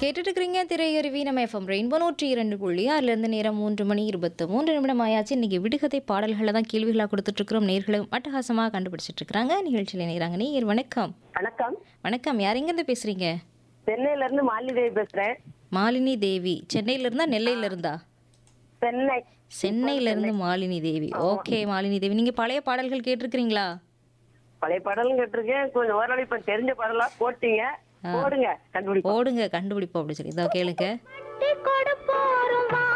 கேட்டுட்டு இருக்கிறீங்க திரையருவி நம்ம எஃப்எம் ரெயின்போ நூற்றி இரண்டு புள்ளி அதுலேருந்து நேரம் மூன்று மணி இருபத்து மூன்று நிமிடம் ஆயாச்சு இன்னைக்கு விடுகதை பாடல்களை தான் கேள்விகளாக கொடுத்துட்ருக்குறோம் நேர்களும் அட்டகாசமாக கண்டுபிடிச்சிட்டு இருக்கிறாங்க நிகழ்ச்சியில் நேராங்க நீர் வணக்கம் வணக்கம் வணக்கம் யார் எங்கேருந்து பேசுகிறீங்க சென்னையில இருந்து மாலிதேவி பேசுறேன் மாலினி தேவி சென்னையில இருந்தா நெல்லையில இருந்தா சென்னை சென்னையில இருந்து மாலினி தேவி ஓகே மாலினி தேவி நீங்க பழைய பாடல்கள் கேட்டிருக்கிறீங்களா பழைய பாடலும் கேட்டிருக்கேன் கொஞ்சம் ஓரளவு இப்ப தெரிஞ்ச பாடலா போட்டீங்க போடுங்க கண்டுபிடிப்போம் போடுங்க கண்டுபிடிப்போம் அப்படி சொல்லி இதோ கேளுங்க கட்டி கொடுப்போரும்